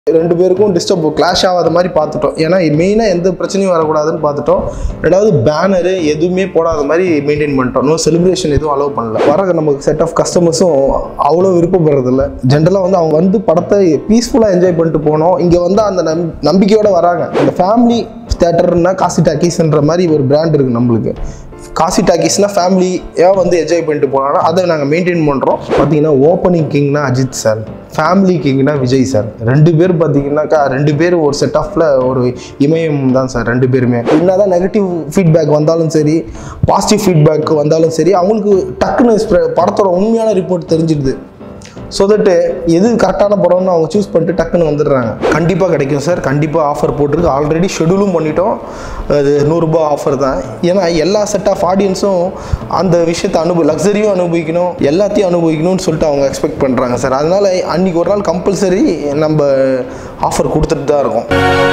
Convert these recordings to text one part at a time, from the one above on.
ரெண்டு பேருக்கும் disturb clash ஆகாத மாதிரி பார்த்துட்டோம் ஏன்னா மெயினாக எந்த பிரச்சனையும் வரக்கூடாதுன்னு பார்த்துட்டோம் ரெண்டாவது பேனரு எதுவுமே போடாத மாதிரி மெயின்டைன் பண்ணிட்டோம் நோ செலிப்ரேஷன் எதுவும் அலோவ் பண்ணல வர நமக்கு செட் ஆஃப் கஸ்டமர்ஸும் அவ்வளோ விருப்பப்படுறதில்ல ஜென்ரலாக வந்து அவங்க வந்து படத்தை பீஸ்ஃபுல்லாக என்ஜாய் பண்ணிட்டு போனோம் இங்கே வந்து அந்த நம் நம்பிக்கையோட வராங்க அந்த ஃபேமிலி தேட்டர்னா காசி டாக்கீஸ்ன்ற மாதிரி ஒரு பிராண்ட் இருக்குது நம்மளுக்கு காசி டாக்கீஸ்னா ஃபேமிலியாக வந்து என்ஜாய் பண்ணிட்டு போனாலும் அதை நாங்கள் மெயின்டைன் பண்ணுறோம் பார்த்தீங்கன்னா ஓப்பனிங் கிங்னா அஜித் சார் ஃபேமிலி கிங்னா விஜய் சார் ரெண்டு பேர் பார்த்தீங்கன்னாக்கா ரெண்டு பேர் ஒரு செட் ஆஃப்ல ஒரு இமயம் தான் சார் ரெண்டு பேருமே என்னதான் நெகட்டிவ் ஃபீட்பேக் வந்தாலும் சரி பாசிட்டிவ் ஃபீட்பேக் வந்தாலும் சரி அவங்களுக்கு டக்குன்னு spread- படத்தோட உண்மையான ரிப்போர்ட் தெரிஞ்சிடுது ஸோ தட்டு எது கரெக்டான படம்னு அவங்க சூஸ் பண்ணிட்டு டக்குன்னு வந்துடுறாங்க கண்டிப்பாக கிடைக்கும் சார் கண்டிப்பாக ஆஃபர் போட்டிருக்கு ஆல்ரெடி ஷெடியூலும் பண்ணிட்டோம் அது நூறுரூபா ஆஃபர் தான் ஏன்னா எல்லா செட் ஆஃப் ஆடியன்ஸும் அந்த விஷயத்தை அனுபவி லக்ஸரியும் அனுபவிக்கணும் எல்லாத்தையும் அனுபவிக்கணும்னு சொல்லிட்டு அவங்க எக்ஸ்பெக்ட் பண்ணுறாங்க சார் அதனால் அன்றைக்கி ஒரு நாள் கம்பல்சரி நம்ம ஆஃபர் கொடுத்துட்டு தான் இருக்கோம்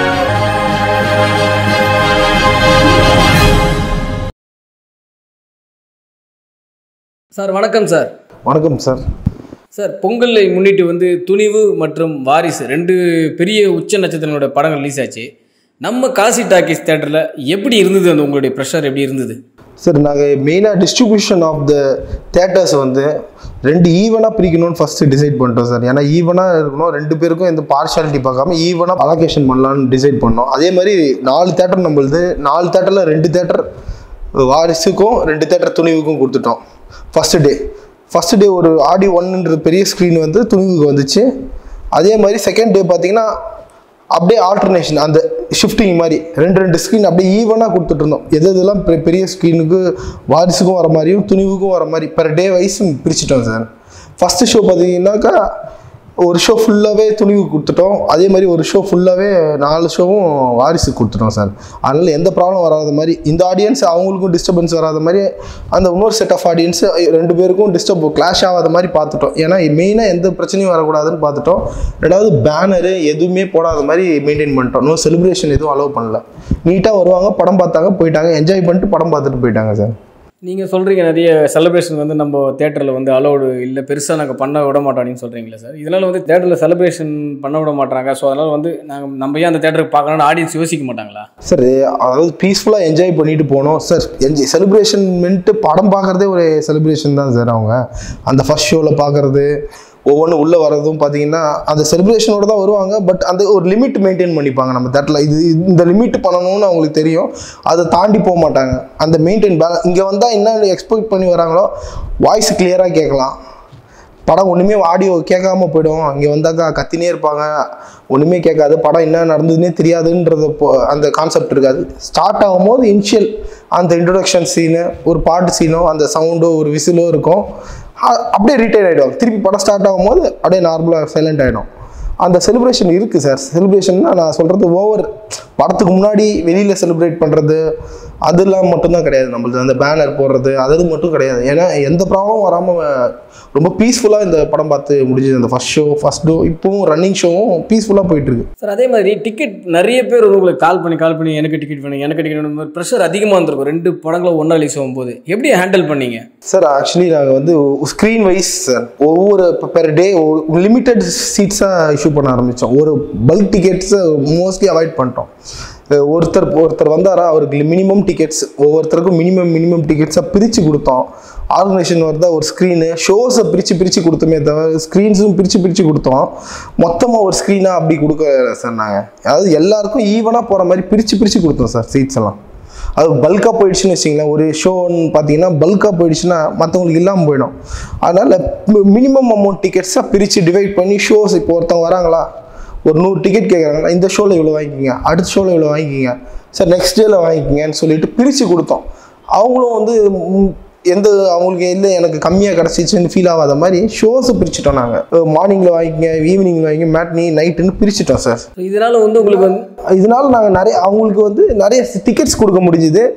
சார் வணக்கம் சார் வணக்கம் சார் சார் பொங்கலை முன்னிட்டு வந்து துணிவு மற்றும் வாரிசு ரெண்டு பெரிய உச்ச நட்சத்திரங்களோட படங்கள் ரிலீஸ் ஆச்சு நம்ம காசி டாக்கீஸ் தேட்டரில் எப்படி இருந்தது அந்த உங்களுடைய ப்ரெஷர் எப்படி இருந்தது சார் நாங்கள் மெயினாக டிஸ்ட்ரிபியூஷன் ஆஃப் த தேட்டர்ஸ் வந்து ரெண்டு ஈவனாக பிரிக்கணும்னு ஃபஸ்ட்டு டிசைட் பண்ணிட்டோம் சார் ஏன்னா ஈவனாக இருக்கணும் ரெண்டு பேருக்கும் எந்த பார்ஷாலிட்டி பார்க்காம ஈவனாக அலோகேஷன் பண்ணலான்னு டிசைட் பண்ணோம் அதே மாதிரி நாலு தேட்டர் நம்மளுது நாலு தேட்டரில் ரெண்டு தேட்டர் வாரிசுக்கும் ரெண்டு தேட்டர் துணிவுக்கும் கொடுத்துட்டோம் ஃபஸ்ட்டு டே ஃபஸ்ட்டு டே ஒரு ஆடி ஒன்னுன்ற பெரிய ஸ்க்ரீன் வந்து துணிவுக்கு வந்துச்சு அதே மாதிரி செகண்ட் டே பார்த்தீங்கன்னா அப்படியே ஆல்டர்னேஷன் அந்த ஷிஃப்டிங் மாதிரி ரெண்டு ரெண்டு ஸ்க்ரீன் அப்படியே ஈவனாக கொடுத்துட்டு இருந்தோம் எது எதெல்லாம் பெ- பெரிய ஸ்க்ரீனுக்கு வாரிசுக்கும் வர மாதிரியும் துணிவுக்கும் வர மாதிரி பெர் டே வைஸ் பிரிச்சுட்டோம் சார் ஃபஸ்ட்டு ஷோ பார்த்தீங்கன்னாக்கா ஒரு ஷோ ஃபுல்லாகவே துணிவு கொடுத்துட்டோம் அதே மாதிரி ஒரு ஷோ ஃபுல்லாகவே நாலு ஷோவும் வாரிசு கொடுத்துட்டோம் சார் அதனால் எந்த ப்ராப்ளம் வராத மாதிரி இந்த ஆடியன்ஸ் அவங்களுக்கும் டிஸ்டர்பன்ஸ் வராத மாதிரி அந்த இன்னொரு செட் ஆஃப் ஆடியன்ஸ் ரெண்டு பேருக்கும் டிஸ்டர்ப் கிளாஷ் ஆகாத மாதிரி பார்த்துட்டோம் ஏன்னா மெயினாக எந்த பிரச்சனையும் வரக்கூடாதுன்னு பார்த்துட்டோம் ரெண்டாவது பேனரு எதுவுமே போடாத மாதிரி மெயின்டைன் பண்ணிட்டோம் நோ செலிப்ரேஷன் எதுவும் அலோவ் பண்ணல நீட்டாக வருவாங்க படம் பார்த்தாங்க போயிட்டாங்க என்ஜாய் பண்ணிட்டு படம் பார்த்துட்டு போயிட்டாங்க சார் நீங்கள் சொல்கிறீங்க நிறைய செலிப்ரேஷன் வந்து நம்ம தேட்டரில் வந்து அலோடு இல்லை பெருசாக நாங்கள் பண்ண விட மாட்டோம் அப்படின்னு சொல்கிறீங்களா சார் இதனால் வந்து தேட்டரில் செலிப்ரேஷன் பண்ண விட மாட்டாங்க ஸோ அதனால் வந்து நாங்கள் நம்ம ஏன் அந்த தேட்டருக்கு பார்க்கணும்னு ஆடியன்ஸ் யோசிக்க மாட்டாங்களா சார் அதாவது பீஸ்ஃபுல்லாக என்ஜாய் பண்ணிட்டு போனோம் சார் என்ஜாய் செலிப்ரேஷன்மெண்ட்டு படம் பார்க்குறதே ஒரு செலிப்ரேஷன் தான் சார் அவங்க அந்த ஃபர்ஸ்ட் ஷோவில் பார்க்குறது ஒவ்வொன்றும் உள்ளே வர்றதும் பார்த்தீங்கன்னா அந்த செலிப்ரேஷனோட தான் வருவாங்க பட் அந்த ஒரு லிமிட் மெயின்டைன் பண்ணிப்பாங்க நம்ம தேட்டரில் இது இந்த லிமிட் பண்ணணும்னு அவங்களுக்கு தெரியும் அதை தாண்டி போக மாட்டாங்க அந்த மெயின்டைன் பேலன்ஸ் இங்கே வந்தால் என்ன எக்ஸ்பெக்ட் பண்ணி வராங்களோ வாய்ஸ் கிளியராக கேட்கலாம் படம் ஒன்றுமே ஆடியோ கேட்காம போயிடும் இங்கே வந்தாக்கா கத்தினே இருப்பாங்க ஒன்றுமே கேட்காது படம் என்ன நடந்ததுன்னே தெரியாதுன்றது இப்போ அந்த கான்செப்ட் இருக்காது ஸ்டார்ட் ஆகும்போது இனிஷியல் அந்த இன்ட்ரொடக்ஷன் சீனு ஒரு பாட்டு சீனோ அந்த சவுண்டோ ஒரு விசிலோ இருக்கும் அ- அப்படியே ரிட்டையர் ஆகிடும் திருப்பி படம் ஸ்டார்ட் ஆகும்போது அப்படியே நார்மலாக சைலண்ட் ஆகிடும் அந்த செலிப்ரேஷன் இருக்குது சார் செலிப்ரேஷன்னா நான் சொல்கிறது ஓவர் படத்துக்கு முன்னாடி வெளியில் செலிப்ரேட் பண்ணுறது அதெல்லாம் மட்டும்தான் கிடையாது நம்மளுக்கு அந்த பேனர் போடுறது அது மட்டும் கிடையாது ஏன்னா எந்த ப்ராப்ளமும் வராமல் ரொம்ப பீஸ்ஃபுல்லாக இந்த படம் பார்த்து முடிஞ்சது அந்த ஃபர்ஸ்ட் ஷோ ஃபர்ஸ்ட் டோ இப்போவும் ரன்னிங் ஷோவும் பீஸ்ஃபுல்லாக போயிட்டுருக்கு சார் அதே மாதிரி டிக்கெட் நிறைய பேர் வந்து உங்களுக்கு கால் பண்ணி கால் பண்ணி எனக்கு டிக்கெட் வேணும் எனக்கு டிக்கெட் வேணும் ப்ரெஷர் அதிகமாக இருந்திருக்கும் ரெண்டு படங்களும் ஒன்றா ரிலீஸ் ஆகும்போது எப்படி ஹேண்டில் பண்ணீங்க சார் ஆக்சுவலி நாங்கள் வந்து ஸ்க்ரீன் வைஸ் சார் ஒவ்வொரு பெர் டே லிமிட்டட் சீட்ஸாக இஷ்யூ பண்ண ஆரம்பித்தோம் ஒரு பல்க் டிக்கெட்ஸை மோஸ்ட்லி அவாய்ட் பண்ணிட்டோம் அஹ் ஒருத்தர் ஒருத்தர் வந்தாரா அவருக்கு மினிமம் டிக்கெட்ஸ் ஒவ்வொருத்தருக்கும் மினிமம் மினிமம் டிக்கெட்ஸை பிரித்து கொடுத்தோம் ஆர்கனைசேஷன் வருதா ஒரு ஸ்க்ரீனு ஷோஸை பிரித்து பிரித்து கொடுத்தோமே தவிர ஸ்க்ரீன்ஸும் பிரித்து பிரித்து கொடுத்தோம் மொத்தமாக ஒரு ஸ்க்ரீனாக அப்படி கொடுக்க சார் நாங்கள் அதாவது எல்லாருக்கும் ஈவனாக போகிற மாதிரி பிரித்து பிரித்து கொடுத்தோம் சார் சீட்ஸ் எல்லாம் அது பல்காக போயிடுச்சுன்னு வச்சிங்களேன் ஒரு ஷோன்னு பார்த்தீங்கன்னா பல்காக போயிடுச்சுன்னா மற்றவங்களுக்கு இல்லாமல் போயிடும் அதனால் மினிமம் அமௌண்ட் டிக்கெட்ஸாக பிரித்து டிவைட் பண்ணி ஷோஸ் இப்போ ஒருத்தவங்க வராங்களா ஒரு நூறு டிக்கெட் கேட்குறாங்களா இந்த ஷோவில் இவ்வளோ வாங்கிக்கிங்க அடுத்த ஷோவில் இவ்வளோ வாங்கிக்கிங்க சார் நெக்ஸ்ட் டேயில் வாங்கிக்கிங்கன்னு சொல்லிட்டு பிரித்து கொடுத்தோம் அவங்களும் வந்து ம், எந்த அவங்களுக்கு இல்லை எனக்கு கம்மியாக கிடச்சிச்சுன்னு ஃபீல் ஆகாத மாதிரி ஷோஸை பிரிச்சுட்டோம் நாங்கள் மார்னிங்கில் வாங்கிக்கிங்க ஈவினிங்கில் வாங்கிங்க மேட்னி நைட்டுன்னு பிரிச்சுட்டோம் சார் இதனால வந்து உங்களுக்கு வந்து இதனால நாங்கள் நிறைய அவங்களுக்கு வந்து நிறைய டிக்கெட்ஸ் கொடுக்க முடிஞ்சுது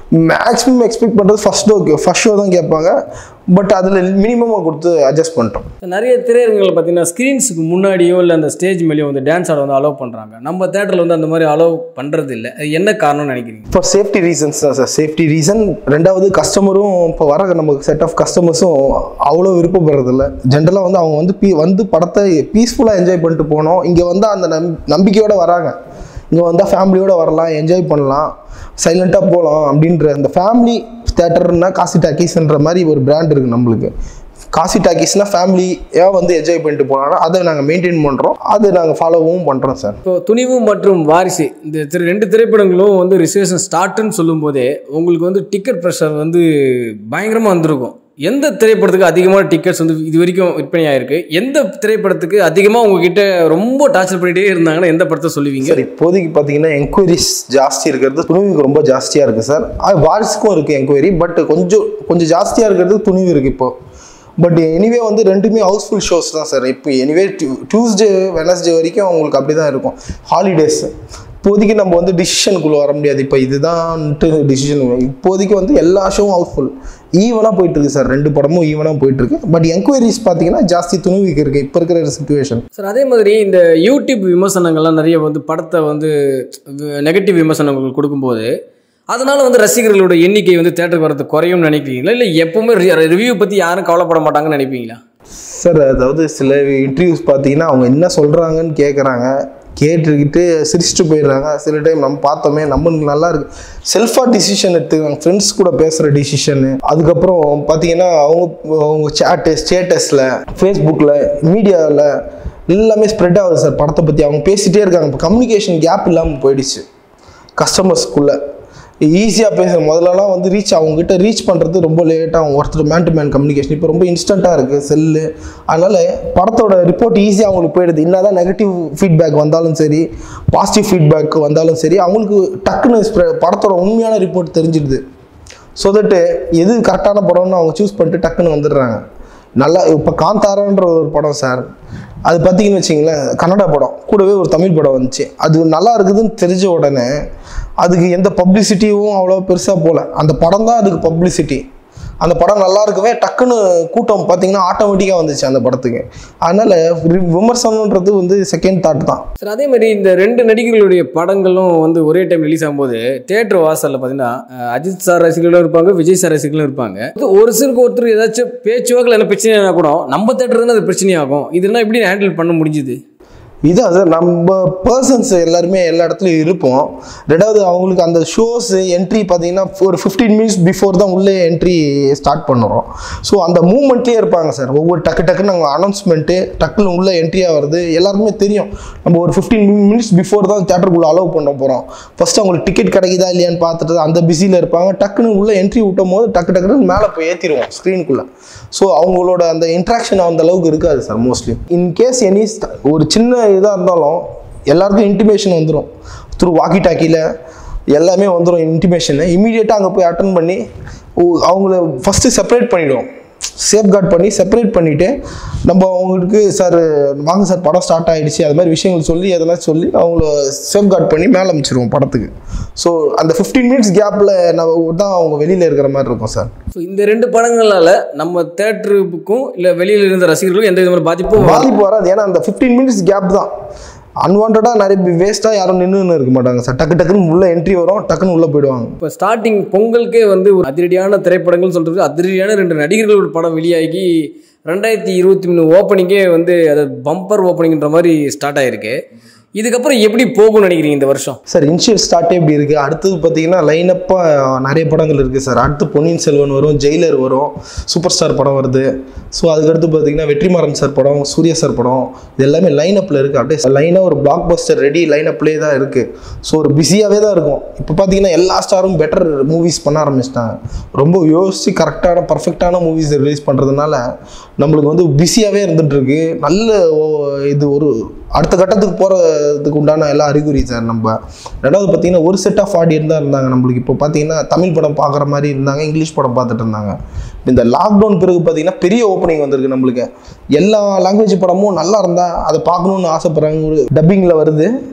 மேக்ஸிமம் எக்ஸ்பெக்ட் பண்ணுறது ஃபர்ஸ்ட் ஷோ ஃபர்ஸ்ட் ஷோ தான் கேட்பாங்க பட் அதில் மினிமமாக கொடுத்து அட்ஜஸ்ட் பண்ணிட்டோம் நிறைய திரையரங்குகள் பார்த்தீங்கன்னா ஸ்க்ரீன்ஸுக்கு முன்னாடியோ இல்லை அந்த ஸ்டேஜ் மேலேயோ வந்து டான்ஸ் ஆட வந்து அலோவ் பண்ணுறாங்க நம்ம தேட்டரில் வந்து அந்த மாதிரி அலோவ் பண்ணுறது இல்லை அது என்ன காரணம்னு நினைக்கிறீங்க இப்போ சேஃப்டி ரீசன்ஸ் தான் சார் சேஃப்டி ரீசன் ரெண்டாவது கஸ்டமரும் இப்போ வர நமக்கு செட் ஆஃப் கஸ்டமர்ஸும் அவ்வளோ விருப்பப்படுறதில்ல ஜென்ரலாக வந்து அவங்க வந்து பீ வந்து படத்தை பீஸ்ஃபுல்லாக என்ஜாய் பண்ணிட்டு போனோம் இங்கே வந்து அந்த நம் நம்பிக்கையோடு வராங்க இங்கே வந்தால் ஃபேமிலியோடு வரலாம் என்ஜாய் பண்ணலாம் சைலண்ட்டாக போகலாம் அப்படின்ற அந்த ஃபேமிலி தேட்டர்னா காசி டாக்கீஸ்ன்ற மாதிரி ஒரு பிராண்ட் இருக்குது நம்மளுக்கு காசி டாக்கீஸ்னா ஃபேமிலியாக வந்து என்ஜாய் பண்ணிட்டு போனாலும் அதை நாங்கள் மெயின்டைன் பண்ணுறோம் அதை நாங்கள் ஃபாலோவும் பண்ணுறோம் சார் இப்போ துணிவு மற்றும் வாரிசு இந்த திரு ரெண்டு திரைப்படங்களும் வந்து ரிசர்வேஷன் ஸ்டார்ட்னு சொல்லும்போதே உங்களுக்கு வந்து டிக்கெட் ப்ரெஷர் வந்து பயங்கரமாக வந்திருக்கும் எந்த திரைப்படத்துக்கு அதிகமான டிக்கெட்ஸ் வந்து இது வரைக்கும் விற்பனை ஆயிருக்கு எந்த திரைப்படத்துக்கு அதிகமாக உங்ககிட்ட ரொம்ப டார்ச்சர் பண்ணிட்டே இருந்தாங்கன்னா எந்த படத்தை சொல்லுவீங்க சார் இப்போதைக்கு பார்த்தீங்கன்னா என்கொயரிஸ் ஜாஸ்தி இருக்கிறது துணிவுக்கு ரொம்ப ஜாஸ்தியாக இருக்குது சார் அது வாரிசுக்கும் இருக்குது என்கொயரி பட் கொஞ்சம் கொஞ்சம் ஜாஸ்தியாக இருக்கிறது துணிவு இருக்குது இப்போ பட் எனிவே வந்து ரெண்டுமே ஹவுஸ்ஃபுல் ஷோஸ் தான் சார் இப்போ எனிவே டியூஸ்டே வெனஸ்டே வரைக்கும் அவங்களுக்கு அப்படி தான் இருக்கும் ஹாலிடேஸ் இப்போதைக்கு நம்ம வந்து டிசிஷனுக்குள்ளே வர முடியாது இப்போ இதுதான்ட்டு டிசிஷன் இப்போதைக்கு வந்து எல்லா ஷோவும் ஹவுஸ்ஃபுல் ஈவனாக போயிட்டு இருக்கு சார் ரெண்டு படமும் ஈவனாக போயிட்டு இருக்கு பட் என்கொயரிஸ் பார்த்தீங்கன்னா ஜாஸ்தி துணிவுக்கு இருக்குது இப்போ இருக்கிற சுச்சுவேஷன் சார் அதே மாதிரி இந்த யூடியூப் விமர்சனங்கள்லாம் நிறைய வந்து படத்தை வந்து நெகட்டிவ் விமர்சனங்கள் கொடுக்கும்போது அதனால வந்து ரசிகர்களோட எண்ணிக்கை வந்து தேட்டருக்கு வரது குறையும்னு நினைக்கிறீங்களா இல்லை எப்பவுமே ரிவ்யூ பற்றி யாரும் கவலைப்பட மாட்டாங்கன்னு நினைப்பீங்களா சார் அதாவது சில இன்டர்வியூஸ் பார்த்தீங்கன்னா அவங்க என்ன சொல்கிறாங்கன்னு கேட்குறாங்க கேட்டுக்கிட்டு சிரிச்சுட்டு போயிடுறாங்க சில டைம் நம்ம பார்த்தோமே நம்மளுக்கு நல்லா இருக்கு செல்ஃபாக டிசிஷன் எடுத்துக்கிறாங்க ஃப்ரெண்ட்ஸ் கூட பேசுகிற டிசிஷனு அதுக்கப்புறம் பார்த்தீங்கன்னா அவங்க அவங்க சேட்டு ஸ்டேட்டஸில் ஃபேஸ்புக்கில் மீடியாவில் எல்லாமே ஸ்ப்ரெட் ஆகுது சார் படத்தை பற்றி அவங்க பேசிகிட்டே இருக்காங்க இப்போ கம்யூனிகேஷன் கேப் இல்லாமல் போயிடுச்சு கஸ்டமர்ஸ்க்குள்ளே ஈஸியாக பேசுகிற முதல்லலாம் வந்து ரீச் அவங்ககிட்ட ரீச் பண்ணுறது ரொம்ப லேட்டாக அவங்க ஒருத்தர் மேன் டு மேன் கம்யூனிகேஷன் இப்போ ரொம்ப இன்ஸ்டண்ட்டாக இருக்குது செல்லு அதனால் படத்தோட ரிப்போர்ட் ஈஸியாக அவங்களுக்கு போயிடுது என்ன தான் நெகட்டிவ் ஃபீட்பேக் வந்தாலும் சரி பாசிட்டிவ் ஃபீட்பேக் வந்தாலும் சரி அவங்களுக்கு டக்குன்னு spread- படத்தோட உண்மையான ரிப்போர்ட் தெரிஞ்சிடுது ஸோ தட்டு எது கரெக்டான படம்னு அவங்க சூஸ் பண்ணிட்டு டக்குன்னு வந்துடுறாங்க நல்லா இப்போ காந்தாரான்ற ஒரு படம் சார் அது பார்த்தீங்கன்னு வச்சிங்களேன் கன்னட படம் கூடவே ஒரு தமிழ் படம் வந்துச்சு அது நல்லா இருக்குதுன்னு தெரிஞ்ச உடனே அதுக்கு எந்த பப்ளிசிட்டியும் அவ்வளோ பெருசாக போகல அந்த படம் தான் அதுக்கு பப்ளிசிட்டி அந்த படம் நல்லா இருக்கவே டக்குன்னு கூட்டம் பார்த்தீங்கன்னா ஆட்டோமேட்டிக்காக வந்துச்சு அந்த படத்துக்கு அதனால் விமர்சனன்றது வந்து செகண்ட் தாட் தான் சார் அதே மாதிரி இந்த ரெண்டு நடிகர்களுடைய படங்களும் வந்து ஒரே டைம் ரிலீஸ் ஆகும்போது தேட்டர் வாசலில் பார்த்தீங்கன்னா அஹ், அஜித் சார் ரசிகர்களும் இருப்பாங்க விஜய் சார் ரசிகர்களும் இருப்பாங்க இது ஒரு சிலருக்கு ஒருத்தர் ஏதாச்சும் பேச்சுவாக்கில் என்ன பிரச்சனைனா கூட நம்ம தேட்டர் தானே அது பிரச்சனையாகும் இதெல்லாம் எப்படி ஹேண்டில் பண்ண முடிஞ்சுது இதான் சார் நம்ம பர்சன்ஸ் எல்லாருமே எல்லா இடத்துலையும் இருப்போம் ரெண்டாவது அவங்களுக்கு அந்த ஷோஸ் என்ட்ரி பார்த்தீங்கன்னா ஒரு ஃபிஃப்டீன் மினிட்ஸ் பிஃபோர் தான் உள்ளே என்ட்ரி ஸ்டார்ட் பண்ணுறோம் ஸோ அந்த மூமெண்ட்லேயே இருப்பாங்க சார் ஒவ்வொரு டக்கு டக்குன்னு நாங்கள் அனௌன்ஸ்மெண்ட்டு டக்குன்னு உள்ளே என்ட்ரியாக வருது எல்லாருக்குமே தெரியும் நம்ம ஒரு ஃபிஃப்டீன் மினிட்ஸ் பிஃபோர் தான் தேட்டருக்குள்ளே அலோவ் பண்ண போகிறோம் ஃபஸ்ட்டு அவங்களுக்கு டிக்கெட் கிடைக்குதா இல்லையான்னு பார்த்துட்டு அந்த பிஸியில் இருப்பாங்க டக்குன்னு உள்ளே என்ட்ரி விட்டும் போது டக்கு டக்குன்னு மேலே போய் ஏற்றிடுவோம் ஸ்க்ரீனுக்குள்ளே ஸோ அவங்களோட அந்த இன்ட்ராக்ஷன் அந்த அளவுக்கு இருக்காது sir mostly in case any ஒரு சின்ன இதாக இருந்தாலும் எல்லாருக்கும் இன்டிமேஷன் வந்துடும் த்ரூ வாக்கி டாக்கியில் எல்லாமே வந்துடும் இன்டிமேஷனு இமீடியட்டாக அங்கே போய் அட்டன் பண்ணி ஓ- அவங்கள ஃபஸ்ட்டு செப்பரேட் பண்ணிவிடுவோம் சேஃப்கார்ட் பண்ணி செப்பரேட் பண்ணிவிட்டு நம்ம அவங்களுக்கு சார் வாங்க சார் படம் ஸ்டார்ட் ஆகிடுச்சு அது மாதிரி விஷயங்கள் சொல்லி எதனா சொல்லி அவங்கள சேஃப்கார்ட் பண்ணி மேலே அமைச்சிருவோம் படத்துக்கு ஸோ அந்த ஃபிஃப்டீன் மினிட்ஸ் கேப்பில் நம்ம தான் அவங்க வெளியில் இருக்கிற மாதிரி இருக்கும் சார் ஸோ இந்த ரெண்டு படங்களால நம்ம தேட்டருக்கும் இல்லை வெளியில் இருந்த ரசிகர்களுக்கும் எந்த விதமான பாதிப்பும் வராது. பாதிப்பு வராது ஏன்னா அந்த ஃபிஃப்டீன் மினிட்ஸ் கேப் தான் அன்வான்டாக நிறைய வேஸ்ட்டாக யாரும் நின்றுன்னு இருக்க மாட்டாங்க சார் டக்கு டக்குன்னு உள்ளே என்ட்ரி வரும் டக்குன்னு உள்ளே போயிடுவாங்க இப்போ ஸ்டார்டிங் பொங்கலுக்கே வந்து ஒரு அதிரடியான திரைப்படங்கள் சொல்கிறது அதிரடியான ரெண்டு நடிகர்களோட படம் வெளியாகி ரெண்டாயிரத்தி இருபத்தி மூணு ஓப்பனிங்கே வந்து அது பம்பர் ஓப்பனிங்ன்ற மாதிரி ஸ்டார்ட் ஆயிருக்கு இதுக்கப்புறம் எப்படி போகும்னு நினைக்கிறீங்க இந்த வருஷம் சார் இனிஷியல் ஸ்டார்ட்டே இப்படி இருக்குது அடுத்தது பார்த்தீங்கன்னா லைனப்பாக நிறைய படங்கள் இருக்குது சார் அடுத்து பொன்னியின் செல்வன் வரும் ஜெயிலர் வரும் சூப்பர் ஸ்டார் படம் வருது ஸோ அதுக்கடுத்து பார்த்தீங்கன்னா வெற்றிமாறன் சார் படம் சூர்யா சார் படம் இது எல்லாமே லைனப்பில் இருக்குது அப்படியே லைனாக ஒரு பிளாக் பஸ்டர் ரெடி லைனப்லேயே தான் இருக்குது ஸோ ஒரு பிஸியாகவே தான் இருக்கும் இப்போ பார்த்தீங்கன்னா எல்லா ஸ்டாரும் பெட்டர் மூவிஸ் பண்ண ஆரம்பிச்சிட்டாங்க ரொம்ப யோசித்து கரெக்டான பர்ஃபெக்டான மூவிஸ் ரிலீஸ் பண்ணுறதுனால நம்மளுக்கு வந்து பிஸியாகவே இருந்துகிட்ருக்கு நல்ல ஓ- இது ஒரு அடுத்த கட்டத்துக்கு போகிறதுக்கு உண்டான எல்லா அறிகுறி சார் நம்ம ரெண்டாவது பார்த்தீங்கன்னா ஒரு செட் ஆஃப் ஆடியன்ஸ் தான் இருந்தாங்க நம்மளுக்கு இப்போ பார்த்தீங்கன்னா தமிழ் படம் பார்க்குற மாதிரி இருந்தாங்க இங்கிலீஷ் படம் பார்த்துட்டு இருந்தாங்க இந்த லாக்டவுன் பிறகு பார்த்தீங்கன்னா பெரிய ஓப்பனிங் வந்திருக்கு நம்மளுக்கு எல்லா லாங்குவேஜ் படமும் நல்லா இருந்தால் அதை பார்க்கணுன்னு ஆசைப்படுறாங்க ஒரு டப்பிங்கில் வருது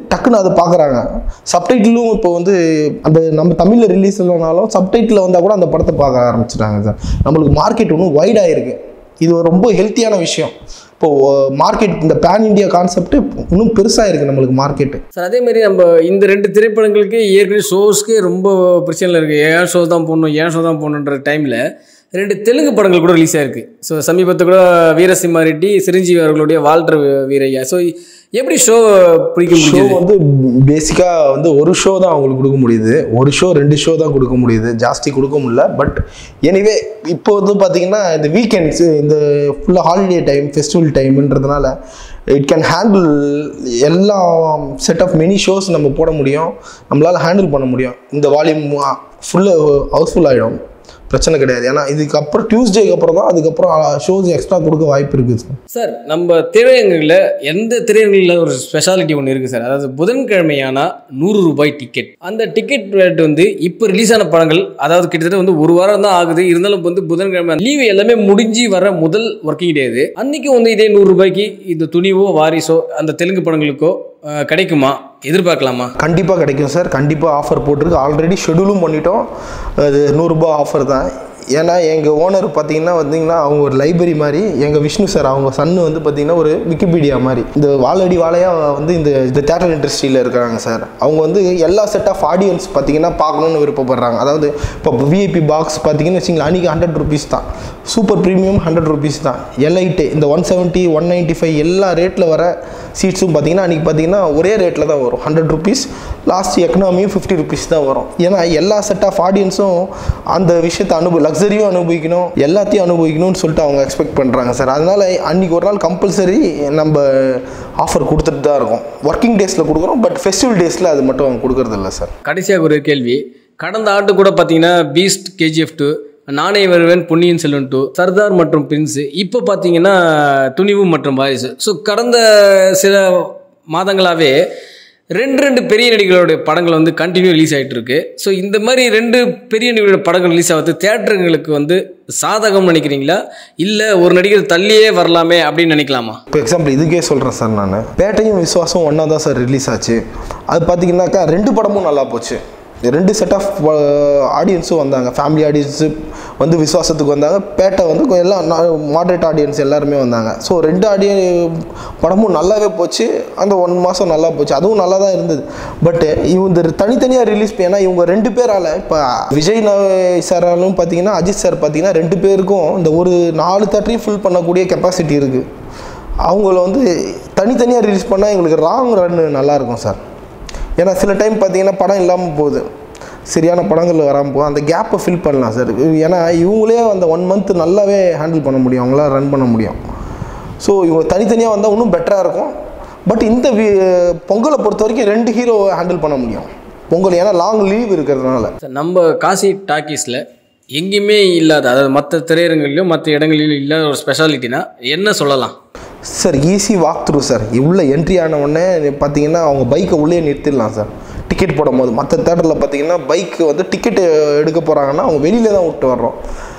டக்குன்னு அதை பார்க்குறாங்க சப்டைட்டிலும் இப்போ வந்து அந்த நம்ம தமிழில் ரிலீஸ் இல்லைனாலும் சப்டைட்டில் வந்தால் கூட அந்த படத்தை பார்க்க ஆரம்பிச்சிட்டாங்க சார் நம்மளுக்கு மார்க்கெட் இன்னும் வைடாக இருக்கு இது ஒரு ரொம்ப ஹெல்த்தியான விஷயம் இப்போ மார்க்கெட் இந்த பேன் இந்தியா கான்செப்ட் இன்னும் பெருசாக இருக்குது நம்மளுக்கு மார்க்கெட்டு சார் அதே மாதிரி நம்ம இந்த ரெண்டு திரைப்படங்களுக்கு ஏற்கனவே ஷோஸ்க்கு ரொம்ப பிரச்சனை இருக்குது ஏன் ஷோ தான் போடணும் ஏன் ஷோ தான் போடணுன்ற டைமில் ரெண்டு தெலுங்கு படங்கள் கூட ரிலீஸ் ஆயிருக்கு ஸோ சமீபத்தில் கூட வீரசிம்மா ரெட்டி சிரஞ்சீவி அவர்களுடைய வால்டர் வீரையா ஸோ எப்படி ஷோ பிடிக்க ஷோ முடியுது வந்து பேசிக்காக வந்து ஒரு ஷோ தான் அவங்களுக்கு கொடுக்க முடியுது ஒரு ஷோ ரெண்டு ஷோ தான் கொடுக்க முடியுது ஜாஸ்தி கொடுக்க முடியல பட் எனிவே இப்போ வந்து பார்த்தீங்கன்னா இந்த வீக்கெண்ட்ஸ் இந்த ஃபுல்லாக ஹாலிடே டைம் ஃபெஸ்டிவல் டைம்ன்றதுனால இட் கேன் ஹேண்டில் எல்லா செட் ஆஃப் மெனி ஷோஸ் நம்ம போட முடியும் நம்மளால் ஹேண்டில் பண்ண முடியும் இந்த வால்யூம் ஃபுல்லாக ஹவுஸ்ஃபுல் ஆகிடும் பிரச்சனை கிடையாது ஏன்னா இதுக்கப்புறம் டியூஸ்டேக்கு அப்புறம் தான் அதுக்கப்புறம் ஷோஸ் எக்ஸ்ட்ரா கொடுக்க வாய்ப்பு இருக்குது சார் சார் நம்ம திரையரங்குகளில் எந்த திரையரங்குகளில் ஒரு ஸ்பெஷாலிட்டி ஒன்று இருக்குது சார் அதாவது புதன்கிழமையானா நூறு ரூபாய் டிக்கெட் அந்த டிக்கெட் ரேட் வந்து இப்போ ரிலீஸ் ஆன படங்கள் அதாவது கிட்டத்தட்ட வந்து ஒரு வாரம் தான் ஆகுது இருந்தாலும் வந்து புதன்கிழமை லீவு எல்லாமே முடிஞ்சு வர முதல் ஒர்க்கிங் டே இது அன்னைக்கு வந்து இதே நூறு ரூபாய்க்கு இந்த துணிவோ வாரிசோ அந்த தெலுங்கு படங்களுக்கோ அஹ், கிடைக்குமா எதிர்பார்க்கலாமா கண்டிப்பாக கிடைக்கும் சார் கண்டிப்பாக ஆஃபர் போட்டிருக்கு ஆல்ரெடி ஷெடியூலும் பண்ணிட்டோம் அது நூறுரூபா ஆஃபர் தான் ஏன்னா எங்கள் ஓனர் பார்த்தீங்கன்னா வந்தீங்கன்னா அவங்க ஒரு லைப்ரரி மாதிரி எங்கள் விஷ்ணு சார் அவங்க சன்னு வந்து பார்த்தீங்கன்னா ஒரு விக்கிபீடியா மாதிரி இந்த வாழடி வாழையாக வந்து இந்த இந்த தேட்டர் இண்டஸ்ட்ரியில் இருக்கிறாங்க சார் அவங்க வந்து எல்லா செட் ஆஃப் ஆடியன்ஸ் பார்த்தீங்கன்னா பார்க்கணுன்னு விருப்பப்படுறாங்க அதாவது இப்போ விஐபி பாக்ஸ் பார்த்தீங்கன்னு வச்சிங்களேன் அன்றைக்கி ஹண்ட்ரட் ருபீஸ் தான் சூப்பர் ப்ரீமியம் ஹண்ட்ரட் ருபீஸ் தான் எல்ஐட்டு இந்த one seventy one ninety five எல்லா ரேட்டில் வர சீட்ஸும் பார்த்தீங்கன்னா அன்றைக்கி பார்த்தீங்கன்னா ஒரே ரேட்டில் தான் வரும் ஹண்ட்ரட் ருபீஸ் லாஸ்ட் எக்கனாமியும் ஃபிஃப்டி ருபீஸ் தான் வரும் ஏன்னா எல்லா செட் ஆஃப் ஆடியன்ஸும் அந்த விஷயத்தை அனுபவி லக்ஸரியும் அனுபவிக்கணும் எல்லாத்தையும் அனுபவிக்கணும்னு சொல்லிட்டு அவங்க எக்ஸ்பெக்ட் பண்ணுறாங்க சார் அதனால் அன்றைக்கி ஒரு நாள் கம்பல்சரி நம்ம ஆஃபர் கொடுத்துட்டு தான் இருக்கோம் ஒர்க்கிங் டேஸில் கொடுக்குறோம் பட் ஃபெஸ்டிவல் டேஸில் அது மட்டும் அவங்க கொடுக்கறது இல்லை சார் கடைசியாக ஒரு கேள்வி கடந்த ஆண்டு கூட பார்த்தீங்கன்னா பீஸ்ட் கேஜிஎஃப் டூ நானே வருவேன் பொன்னியின் செல்வன் டூ சர்தார் மற்றும் பிரின்ஸ் இப்போ பார்த்தீங்கன்னா துணிவு மற்றும் வாரிசு ஸோ கடந்த சில மாதங்களாகவே ரெண்டு ரெண்டு பெரிய நடிகர்களுடைய படங்கள் வந்து கண்டினியூ ரிலீஸ் ஆகிட்டு இருக்கு ஸோ இந்த மாதிரி ரெண்டு பெரிய நடிகர்களுடைய படங்கள் ரிலீஸ் ஆகுது தேட்டருங்களுக்கு வந்து சாதகம் நினைக்கிறீங்களா இல்லை ஒரு நடிகர் தள்ளியே வரலாமே அப்படின்னு நினைக்கலாமா இப்போ எக்ஸாம்பிள் இதுக்கே சொல்கிறேன் சார் நான் பேட்டையும் விசுவாசம் ஒன்றா தான் சார் ரிலீஸ் ஆச்சு அது பார்த்தீங்கன்னாக்கா ரெண்டு படமும் நல்லா போச்சு ரெண்டு செட் ஆஃப் ஆடியன்ஸும் வந்தாங்க ஃபேமிலி ஆடியன்ஸு வந்து விசுவாசத்துக்கு வந்தாங்க பேட்டை வந்து கொ- எல்லாம் மாடரேட் ஆடியன்ஸ் எல்லாருமே வந்தாங்க ஸோ ரெண்டு ஆடிய படமும் நல்லாவே போச்சு அந்த ஒன் மாதம் நல்லா போச்சு அதுவும் நல்லா தான் இருந்தது பட் இவங்க தனித்தனியாக ரிலீஸ் ஏன்னா இவங்க ரெண்டு பேரால் இப்போ விஜய் ந- சாராலும் பார்த்தீங்கன்னா அஜித் சார் பார்த்தீங்கன்னா ரெண்டு பேருக்கும் இந்த ஒரு நாலு தேட்டரையும் ஃபில் பண்ணக்கூடிய கெப்பாசிட்டி இருக்குது அவங்கள வந்து தனித்தனியாக ரிலீஸ் பண்ணால் எங்களுக்கு ராங் ரன் நல்லாயிருக்கும் சார் ஏன்னா சில டைம் பார்த்தீங்கன்னா படம் இல்லாமல் போகுது சரியான படங்கள் வராமல் போகும் அந்த கேப்பை ஃபில் பண்ணலாம் சார் ஏன்னா இவங்களே அந்த ஒன் மந்த் நல்லாவே ஹேண்டில் பண்ண முடியும் அவங்களால ரன் பண்ண முடியும் ஸோ இவங்க தனித்தனியாக வந்தால் இன்னும் பெட்டராக இருக்கும் பட் இந்த வி- பொங்கலை பொறுத்த வரைக்கும் ரெண்டு ஹீரோ ஹேண்டில் பண்ண முடியும் பொங்கல் ஏன்னா லாங் லீவ் இருக்கிறதுனால சார், நம்ம காசி டாக்கீஸில் எங்கேயுமே இல்லாத அதாவது மற்ற திரையரங்குகளிலும் மற்ற இடங்களிலும் இல்லாத ஒரு ஸ்பெஷாலிட்டினா என்ன சொல்லலாம் sir easy walk through sir உள்ள என்ட்ரி ஆன உடனே பார்த்தீங்கன்னா அவங்க பைக்கை உள்ளே நிறுத்திடலாம் சார் டிக்கெட் போடும்போது மற்ற தேட்டரில் பார்த்தீங்கன்னா பைக் வந்து டிக்கெட் எடுக்க போகிறாங்கன்னா அவங்க வெளியில தான் விட்டு வர்றோம்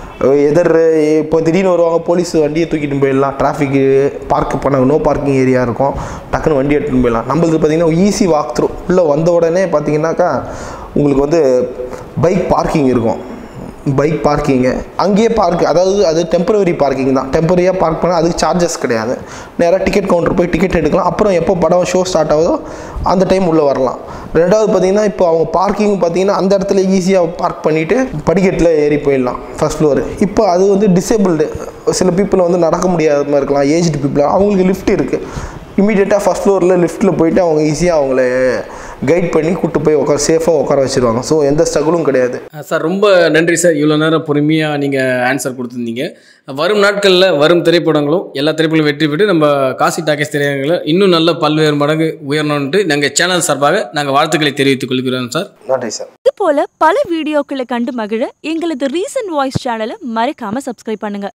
எதிர் இப்போ திடீர்னு வருவாங்க போலீஸ் வண்டியை தூக்கிட்டு போயிடலாம் டிராஃபிக்கு பார்க் பண்ண நோ பார்க்கிங் ஏரியா இருக்கும் டக்குன்னு வண்டி எடுத்துகிட்டு போயிடலாம் நம்மளுக்கு பார்த்தீங்கன்னா ஈஸி வாக் த்ரூ உள்ளே வந்த உடனே பார்த்தீங்கன்னாக்கா உங்களுக்கு வந்து பைக் பார்க்கிங் இருக்கும் பைக் பார்க்கிங்கு அங்கேயே பார்க் அதாவது அது டெம்பரவரி பார்க்கிங் தான் டெம்பரரியாக பார்க் பண்ணால் அதுக்கு சார்ஜஸ் கிடையாது நேராக டிக்கெட் கவுண்டர் போய் டிக்கெட் எடுக்கலாம் அப்புறம் எப்போ படம் ஷோ ஸ்டார்ட் ஆகுதோ அந்த டைம் உள்ளே வரலாம் ரெண்டாவது பார்த்தீங்கன்னா இப்போ அவங்க பார்க்கிங் பார்த்தீங்கன்னா அந்த இடத்துல ஈஸியாக பார்க் பண்ணிவிட்டு படிக்கட்டில் ஏறி போயிடலாம் ஃபர்ஸ்ட் ஃப்ளோர் இப்போ அது வந்து டிசேபிள்டு சில பீப்புள் வந்து நடக்க முடியாத மாதிரி இருக்கலாம் ஏஜ்டு பீப்புள் அவங்களுக்கு லிஃப்ட் இருக்குது இமீடியட்டாக ஃபஸ்ட் ஃப்ளோரில் லிஃப்ட்டில் போயிட்டு அவங்க ஈஸியாக அவங்கள கைட் பண்ணி கூட்டு போய் உட்கார சேஃபாக உட்கார வச்சிருவாங்க ஸோ எந்த ஸ்ட்ரகிளும் கிடையாது அஹ் சார் ரொம்ப நன்றி சார் இவ்வளோ நேரம் பொறுமையாக நீங்கள் ஆன்சர் கொடுத்துருந்தீங்க வரும் நாட்களில் வரும் திரைப்படங்களும் எல்லா திரைப்படங்களும் வெற்றி பெற்று நம்ம காசி டாக்கேஸ் திரையரங்களை இன்னும் நல்ல பல்வேறு மடங்கு உயரணும்ட்டு நாங்கள் சேனல் சார்பாக நாங்கள் வாழ்த்துக்களை தெரிவித்துக் கொள்கிறோம் சார் நன்றி சார் இது போல பல வீடியோக்களை கண்டு மகிழ எங்களது ரீசன்ட் வாய்ஸ் சேனலை மறக்காம சப்ஸ்கிரைப் பண்ணுங்க